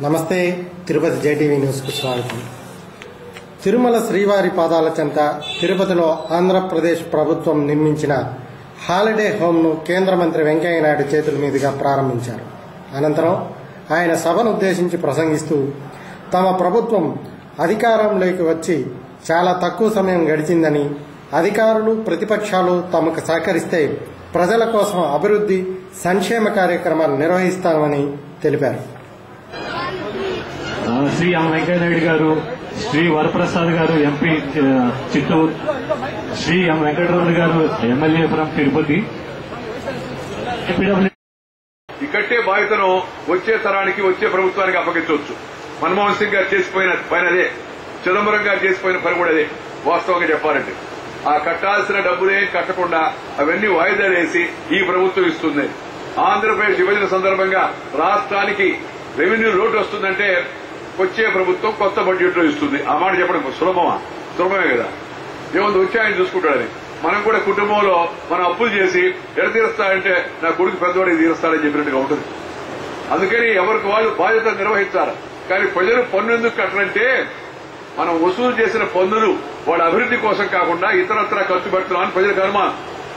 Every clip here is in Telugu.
నమస్తే తిరుపతి జేటీవీ న్యూస్కు స్వాగతం తిరుమల శ్రీవారి పాదాల చెంత తిరుపతిలో ఆంధ్రప్రదేశ్ ప్రభుత్వం నిర్మించిన హాలిడే హోమ్ను కేంద్ర మంత్రి వెంకయ్యనాయుడు చేతుల మీదుగా ప్రారంభించారు అనంతరం ఆయన సభను ఉద్దేశించి ప్రసంగిస్తూ తమ ప్రభుత్వం అధికారంలోకి వచ్చి చాలా తక్కువ సమయం గడిచిందని అధికారులు ప్రతిపక్షాలు తమకు సహకరిస్తే ప్రజల కోసం అభివృద్ధి సంక్షేమ కార్యక్రమాలు నిర్వహిస్తామని తెలిపారు ఆ, శ్రీ ఎం వెంకయ్యనాయుడు గారు శ్రీ వరప్రసాద్ గారు ఎంపీ ఆ, చిత్తూరు శ్రీ ఎం వెంకటరమణ గారు ఎమ్మెల్యే ఫ్రం తిరుపతి ఏపీడబ్ల్యూ ఈ కట్టే బాధ్యతను వచ్చే తరానికి వచ్చే ప్రభుత్వానికి అప్పగించవచ్చు మన్మోహన్ సింగ్ గారు చేసిపోయిన పని అదే చిదంబరం గారు చేసిపోయిన పని కూడా అదే వాస్తవంగా చెప్పాలంటే ఆ కట్టాల్సిన డబ్బులే కట్టకుండా అవన్నీ వాయిదా వేసి ఈ ప్రభుత్వం ఇస్తుంది ఆంధ్రప్రదేశ్ విభజన సందర్భంగా రాష్ట్రానికి రెవెన్యూ లోటు వస్తుందంటే వచ్చే ప్రభుత్వం కొత్త బడ్జెట్ లో ఇస్తుంది ఆ మాట చెప్పడం సులభమా సులభమే కదా ఏముంది వచ్చి ఆయన చూసుకుంటాడని మనం కూడా కుటుంబంలో మనం అప్పులు చేసి ఎడ తీరుస్తాడంటే నా కొడుకు పెద్దవాడికి తీరుస్తాడని చెప్పినట్టుగా ఉంటుంది అందుకని ఎవరికి వాళ్ళు బాధ్యత నిర్వహించాలి కానీ ప్రజలు పన్ను ఎందుకు కట్టనంటే మనం వసూలు చేసిన పన్నులు వాళ్ళ అభివృద్ధి కోసం కాకుండా ఇతరత్ర ఖర్చు పెడుతున్నామని ప్రజలకు అనుమానం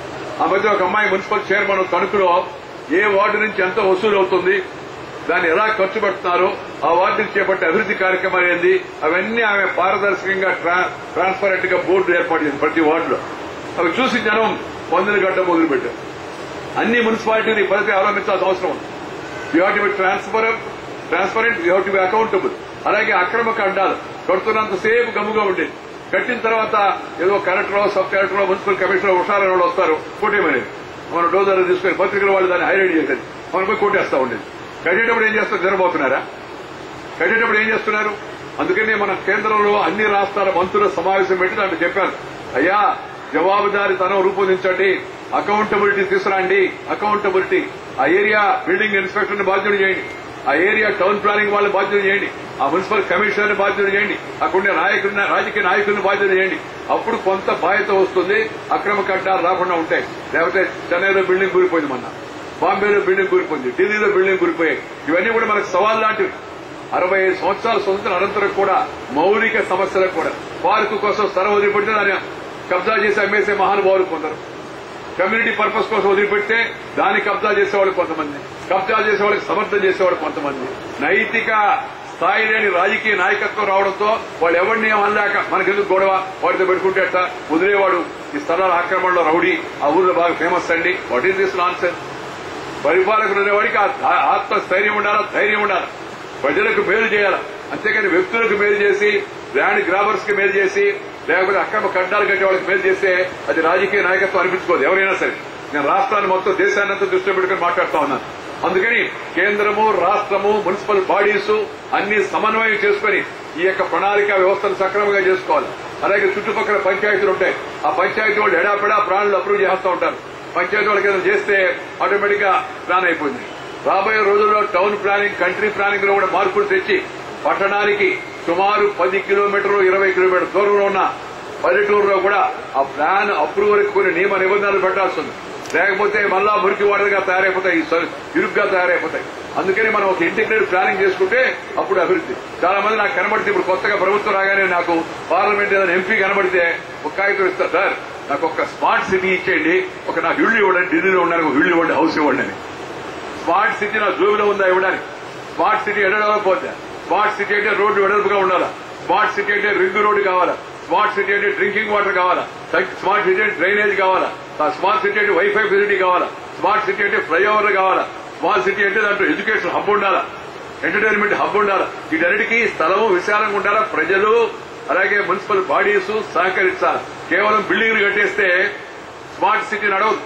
ఆ మధ్య ఒక అమ్మాయి మున్సిపల్ చైర్మన్ తణుకులో ఏ వార్డు నుంచి ఎంత వసూలు అవుతుంది దాన్ని ఎలా ఖర్చు పెడుతున్నారు ఆ వార్డుకి చేపట్టే అభివృద్ధి కార్యక్రమాలు ఏంది అవన్నీ ఆమె పారదర్శకంగా ట్రాన్స్పరెంట్ గా బోర్డు ఏర్పాటు చేసింది ప్రతి వార్డులో అవి చూసి జనం పన్నులు గడ్డ మొదలుపెట్టారు అన్ని మున్సిపాలిటీని ఈ పద్ధతి అవలంబించాల్సిన అవసరం ఉంది you have to be transparent transparent you have to be accountable అలాగే అక్రమ కడ్డాలు కడుతున్నంత సేపు గమ్ముగా ఉండేది కట్టిన తర్వాత ఏదో collector sub collector municipal commissioner హుషారైన వాళ్ళు వస్తారు కోటేమనేది మన డోజర్ తీసుకుని పత్రికల వాళ్ళు దాన్ని హైలైట్ చేసేది మనం పోయి కోటేస్తా ఉండేది కట్టేటప్పుడు ఏం చేస్తారు జరబోతున్నారా కట్టేటప్పుడు ఏం చేస్తున్నారు అందుకనే మన కేంద్రంలో అన్ని రాష్ట్రాల మంత్రుల సమావేశం పెట్టి దాంట్లో చెప్పాను అయ్యా జవాబుదారీతనం రూపొందించండి అకౌంటబిలిటీ తీసుకురండి అకౌంటబిలిటీ ఆ ఏరియా బిల్డింగ్ ఇన్స్పెక్టర్ ని బాధ్యత చేయండి ఆ ఏరియా టౌన్ ప్లానింగ్ వాళ్ళని బాధ్యత చేయండి ఆ మున్సిపల్ కమిషనర్ ని బాధ్యత చేయండి అక్కడుండే నాయకుడిని రాజకీయ నాయకుల్ని బాధ్యత చేయండి అప్పుడు కొంత బాధ్యత వస్తుంది అక్రమ కట్టాలు రాకుండా ఉంటాయి లేకపోతే చెన్నైలో బిల్డింగ్ కూలిపోయింది మొన్న బాంబేలో బిల్డింగ్ కూలిపోయింది ఢిల్లీలో బిల్డింగ్ కూలిపోయాయి ఇవన్నీ కూడా మనకు సవాల్ లాంటివి అరవై ఐదు సంవత్సరాల స్వతంత్రం అనంతరం కూడా మౌలిక సమస్యలకు కూడా పార్కు కోసం స్థలం వదిలిపెడితే దాన్ని కబ్జా చేసి అమ్మేసే మహానుభావులు కొందరు కమ్యూనిటీ పర్పస్ కోసం వదిలిపెడితే దాన్ని కబ్జా చేసేవాళ్ళు కొంతమంది కబ్జా చేసేవాళ్ళకి సమర్థన చేసేవాళ్ళు కొంతమంది నైతిక స్థాయి లేని రాజకీయ నాయకత్వం రావడంతో వాళ్ళు ఎవరిని అనలేక మనకెందుకు గొడవ వాడితో పెట్టుకుంటే అట్ట వదిలేవాడు ఈ స్థలాల ఆక్రమణలో రౌడీ ఆ ఊర్లో బాగా ఫేమస్ అండి what is this nonsense పరిపాలకులు అనేవాడికి ఆ ఆత్మస్థైర్యం ఉండాలా ధైర్యం ఉండాలి ప్రజలకు మేలు చేయాలి అంతేకాని వ్యక్తులకు మేలు చేసి ల్యాండ్ గ్రాబర్స్ కి మేలు చేసి లేకపోతే అక్రమ కట్టాలు కట్టే వాళ్ళకి మేలు చేస్తే అది రాజకీయ నాయకత్వం అనిపించుకోదు ఎవరైనా సరే నేను రాష్ట్రాన్ని మొత్తం దేశాన్నంతా దృష్టిలో పెట్టుకుని మాట్లాడుతా ఉన్నాను అందుకని కేంద్రము రాష్ట్రము మున్సిపల్ బాడీస్ అన్ని సమన్వయం చేసుకుని ఈ యొక్క ప్రణాళిక వ్యవస్థను సక్రమంగా చేసుకోవాలి అలాగే చుట్టుపక్కల పంచాయతీలు ఉంటాయి ఆ పంచాయతీ వాళ్ళు ఎడాపెడా ప్రాణులు అప్రూవ్ చేస్తూ ఉంటారు పంచాయతీ వాళ్ళకి ఏదైనా చేస్తే ఆటోమేటిక్ గా ప్లాన్ అయిపోయింది రాబోయే రోజుల్లో టౌన్ ప్లానింగ్ కంట్రీ ప్లానింగ్ లో కూడా మార్పులు తెచ్చి పట్టణానికి సుమారు పది కిలోమీటర్లు ఇరవై కిలోమీటర్ దూరంలో ఉన్న పల్లెటూరులో కూడా ఆ ప్లాన్ అప్రూవల్ కొన్ని నియమ నిబంధనలు పెట్టాల్సి ఉంది లేకపోతే మళ్ళా మురికి వాడలుగా తయారైపోతాయి స- ఇరుగ్గా తయారైపోతాయి అందుకని మనం ఒక ఇంటిగ్రేటెడ్ ప్లానింగ్ చేసుకుంటే అప్పుడు అభివృద్ధి చాలా మంది నాకు కనబడితే ఇప్పుడు కొత్తగా ప్రభుత్వం రాగానే నాకు పార్లమెంట్ ఏదైనా ఎంపీ కనబడితే ఒక కాగితం ఇస్తారు సార్ నాకు ఒక స్మార్ట్ సిటీ ఇచ్చేయండి ఒక నాకు ఇల్లు ఇవ్వండి ఢిల్లీలో ఉండడానికి ఒక ఇల్లు ఇవ్వండి హౌస్ ఇవ్వండి అని స్మార్ట్ సిటీ నా జోబులో ఉందా ఇవ్వడానికి స్మార్ట్ సిటీ ఎడకపోతే స్మార్ట్ సిటీ అంటే రోడ్డు వెడల్పుగా ఉండాలా స్మార్ట్ సిటీ అంటే రింగ్ రోడ్డు కావాలా స్మార్ట్ సిటీ అంటే డ్రింకింగ్ వాటర్ కావాలా స్మార్ట్ సిటీ అంటే డ్రైనేజ్ కావాలా ఆ స్మార్ట్ సిటీ అంటే వైఫై ఫెసిలిటీ కావాలా స్మార్ట్ సిటీ అంటే ఫ్లైఓవర్లు కావాలా స్మార్ట్ సిటీ అంటే దాంట్లో ఎడ్యుకేషన్ హబ్ ఉండాలా ఎంటర్టైన్మెంట్ హబ్ ఉండాలా వీటన్నిటికీ స్థలము విశాలంగా ఉండాలా ప్రజలు అలాగే మున్సిపల్ బాడీస్ సహకరించాలి కేవలం బిల్డింగ్లు కట్టేస్తే స్మార్ట్ సిటీ నడవదు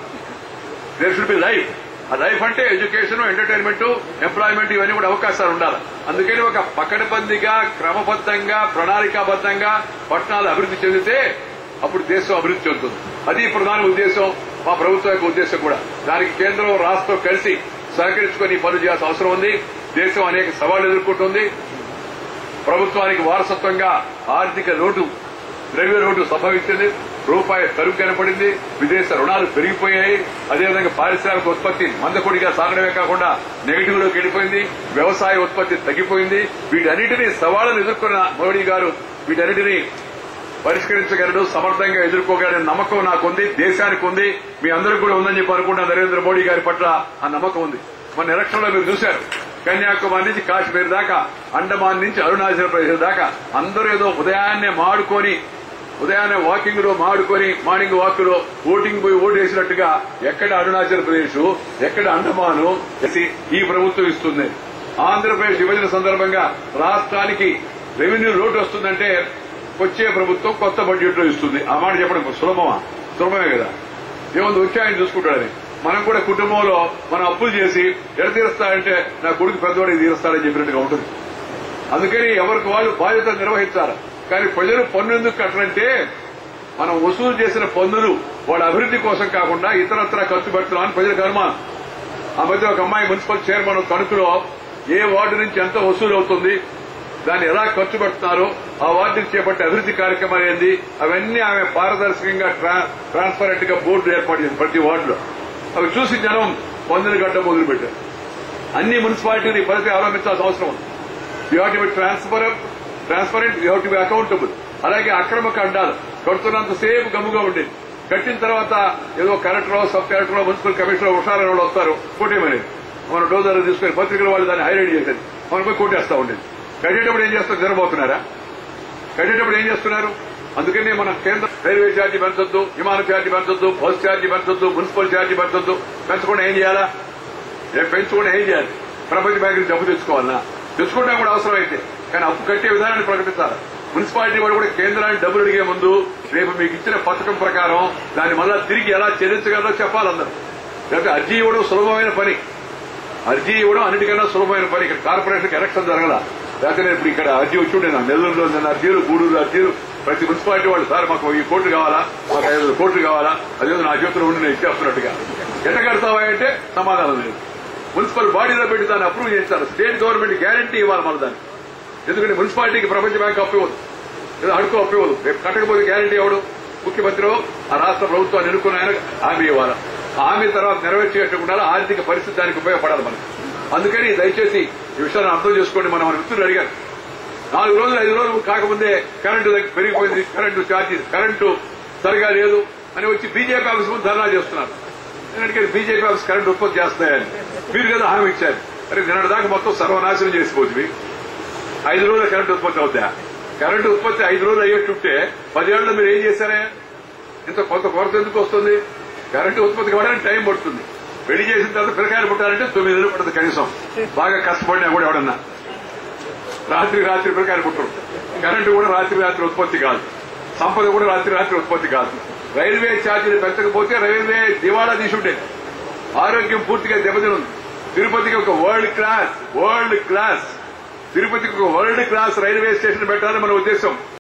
దేర్ షుడ్ బి లైఫ్ ఆ లైఫ్ అంటే ఎడ్యుకేషన్ ఎంటర్టైన్మెంట్ ఎంప్లాయ్మెంట్ ఇవన్నీ కూడా అవకాశాలు ఉండాలి అందుకని ఒక పకడ్బందీగా క్రమబద్దంగా ప్రణాళికాబద్దంగా పట్టణాలు అభివృద్ధి చెందితే అప్పుడు దేశం అభివృద్ధి చెందుతుంది అది ప్రధాన ఉద్దేశం మా ప్రభుత్వం యొక్క ఉద్దేశం కూడా దానికి కేంద్రం రాష్ట్రం కలిసి సహకరించుకొని ఈ పనులు చేయాల్సిన అవసరం ఉంది దేశం అనేక సవాళ్లు ఎదుర్కొంటుంది ప్రభుత్వానికి వారసత్వంగా ఆర్థిక లోటు ద్రవ్య లోటు సంభవించింది రూపాయి తరుగు కనపడింది విదేశ రుణాలు పెరిగిపోయాయి అదేవిధంగా పారిశ్రామిక ఉత్పత్తి మందకొడిగా సాగడమే కాకుండా నెగిటివ్ లోకి వెళ్ళిపోయింది వ్యవసాయ ఉత్పత్తి తగ్గిపోయింది వీటన్నిటినీ సవాళ్లను ఎదుర్కొన్న మోడీ గారు వీటన్నిటినీ పరిష్కరించగలడు సమర్థంగా ఎదుర్కోగలనే నమ్మకం నాకుంది దేశానికి ఉంది మీ అందరికీ కూడా ఉందని చెప్పి అనుకుంటా నరేంద్ర మోడీ గారి పట్ల ఆ నమ్మకం ఉంది మన ఎలక్షన్ లో మీరు చూశారు కన్యాకుమారి నుంచి కాశ్మీర్ దాకా అండమాన్ నుంచి అరుణాచల్ ప్రదేశ్ దాకా అందరూ ఏదో ఉదయాన్నే మాడుకొని ఉదయాన్నే వాకింగ్ లో మాడుకొని మార్నింగ్ వాక్ లో ఓటింగ్ పోయి ఓటు వేసినట్టుగా ఎక్కడ అరుణాచల్ ప్రదేశ్ ఎక్కడ అండమాను ఎసి ఈ ప్రభుత్వం ఇస్తుంది ఆంధ్రప్రదేశ్ విభజన సందర్భంగా రాష్ట్రానికి రెవెన్యూ లోటు వస్తుందంటే వచ్చే ప్రభుత్వం కొత్త బడ్జెట్ లో ఇస్తుంది ఆ మాట చెప్పడం సులభమా సులభమే కదా ఏముంది వచ్చి ఆయన చూసుకుంటాడని మనం కూడా కుటుంబంలో మనం అప్పులు చేసి ఎడ తీరుస్తాడంటే నా కొడుకు పెద్దవాడికి తీరుస్తాడని చెప్పినట్టుగా ఉంటుంది అందుకని ఎవరికి వాళ్ళు బాధ్యత నిర్వహించాలి కానీ ప్రజలు పన్ను ఎందుకు కట్టరంటే మనం వసూలు చేసిన పన్నులు వాళ్ళ అభివృద్ధి కోసం కాకుండా ఇతరత్ర ఖర్చు పెడుతున్నామని ప్రజలకు అనుమానం ఆ మధ్య ఒక అమ్మాయి మున్సిపల్ చైర్మన్ తణుకులో ఏ వార్డు నుంచి ఎంత వసూలు అవుతుంది దాన్ని ఎలా ఖర్చు పెడుతున్నారు ఆ వార్డుకి చేపట్టే అభివృద్ధి కార్యక్రమాలు ఏంది అవన్నీ ఆమె పారదర్శకంగా ట్రాన్స్పరెంట్ గా బోర్డు ఏర్పాటు చేసింది ప్రతి వార్డులో అవి చూసి జనం పన్నులు గడ్డ మొదలు పెట్టారు అన్ని మున్సిపాలిటీని పరిస్థితి అవలంబించాల్సిన అవసరం ఉంది you have to be transparent transparent you have to be accountable అలాగే అక్రమ ఖండాలు కడుతున్నంత సేపు గమ్ముగా ఉండేది కట్టిన తర్వాత ఏదో collector sub collector municipal commissioner హుషారైన వాళ్ళు వస్తారు కొట్టేమనేది మన డోజర్ తీసుకుని పత్రికల వాళ్ళు దాన్ని హైలైట్ చేసేది మనం పోయి కొట్టేస్తా ఉండేది కట్టేటప్పుడు ఏం చేస్తారు జరబోతున్నారా కట్టేటప్పుడు ఏం చేస్తున్నారు అందుకని మన కేంద్ర రైల్వే ఛార్జీ పెంచొద్దు విమాన ఛార్జీ పెంచొద్దు బస్ ఛార్జీ పెంచొద్దు మున్సిపల్ ఛార్జీ పెంచొద్దు పెంచకుండా ఏం చేయాలా ఏం పెంచకుండా ఏం చేయాలి ప్రపంచ బ్యాంక్ నుంచి డబ్బు తెచ్చుకోవాలన్నా తెచ్చుకుంటే కూడా అవసరం అయితే కానీ అప్పు కట్టే విధానాన్ని ప్రకటించాలి మున్సిపాలిటీ వాడు కూడా కేంద్రానికి డబ్బులు అడిగే ముందు రేపు మీకు ఇచ్చిన పథకం ప్రకారం దాన్ని మళ్ళా తిరిగి ఎలా చెల్లించగలరో చెప్పాలి అందరూ లేకపోతే అర్జీ ఇవ్వడం సులభమైన పని అర్జీ ఇవ్వడం అన్నిటికన్నా సులభమైన పని ఇక్కడ కార్పొరేషన్ ఎలక్షన్ జరగల లేకపోతే నేను ఇప్పుడు ఇక్కడ అర్జీ వచ్చి ఉండే నెల్లూరులో నిన్న అర్జీలు గూడూరు అర్జీలు ప్రతి మున్సిపాలిటీ వాళ్ళు సార్ మాకు ఈ కోట్లు కావాలా మాకు ఐదు కోట్లు కావాలా అదేదో నా చేతిలో ఉండి నేను ఇచ్చేస్తున్నట్టుగా ఎట్ట కడతావా అంటే సమాధానం లేదు మున్సిపల్ బాడీలో పెట్టి దాన్ని అప్రూవ్ చేస్తారు స్టేట్ గవర్నమెంట్ గ్యారంటీ ఇవ్వాలి మన దాన్ని ఎందుకంటే మున్సిపాలిటీకి ప్రపంచ బ్యాంక్ అప్పు ఇవ్వదు ఏదో అడుకో అప్పు ఇవ్వదు రేపు కట్టకపోతే గ్యారంటీ ఇవ్వడు ముఖ్యమంత్రి ఆ రాష్ట్ర ప్రభుత్వాన్ని ఎన్నుకున్న ఆయన హామీ ఇవ్వాలి ఆ హామీ తర్వాత నెరవేర్చేట్టుకుండా ఆర్థిక పరిస్థితి దానికి ఉపయోగపడాలి మనకి అందుకని దయచేసి ఈ విషయాన్ని అర్థం చేసుకోండి మనం మన మిత్రులు అడిగారు నాలుగు రోజులు ఐదు రోజులు కాకముందే కరెంటు దగ్గర పెరిగిపోయింది కరెంటు ఛార్జీ కరెంటు సరిగా లేదు అని వచ్చి బీజేపీ ఆఫీస్ ముందు ధర్నా చేస్తున్నారు ఎందుకంటే బీజేపీ ఆఫీస్ కరెంటు ఉత్పత్తి చేస్తాయని మీరు కదా హామీ ఇచ్చారు అరే నిన్నటి దాకా మొత్తం సర్వనాశనం చేసిపోతుంది ఐదు రోజుల కరెంటు ఉత్పత్తి అవుతాయా కరెంటు ఉత్పత్తి ఐదు రోజులు అయ్యేట్టుంటే పదేళ్లలో మీరు ఏం చేశారే ఇంత కొంత కొరత ఎందుకు వస్తుంది కరెంటు ఉత్పత్తి కావడానికి టైం పడుతుంది పెళ్లి చేసిన తర్వాత పిల్లకాయలు పుట్టాలంటే తొమ్మిది నెలలు పడుతుంది కనీసం బాగా కష్టపడినా కూడా ఎవడన్నా రాత్రి రాత్రి పిల్లకాయలు పుట్టరు కరెంటు కూడా రాత్రి రాత్రి ఉత్పత్తి కాదు సంపద కూడా రాత్రి రాత్రి ఉత్పత్తి కాదు రైల్వే ఛార్జీలు పెంచకపోతే రైల్వే దివాళా తీసుంటే ఆరోగ్యం పూర్తిగా దెబ్బతినుంది తిరుపతికి ఒక వరల్డ్ క్లాస్ వరల్డ్ క్లాస్ తిరుపతికి ఒక వరల్డ్ క్లాస్ రైల్వే స్టేషన్ పెట్టాలని మన ఉద్దేశం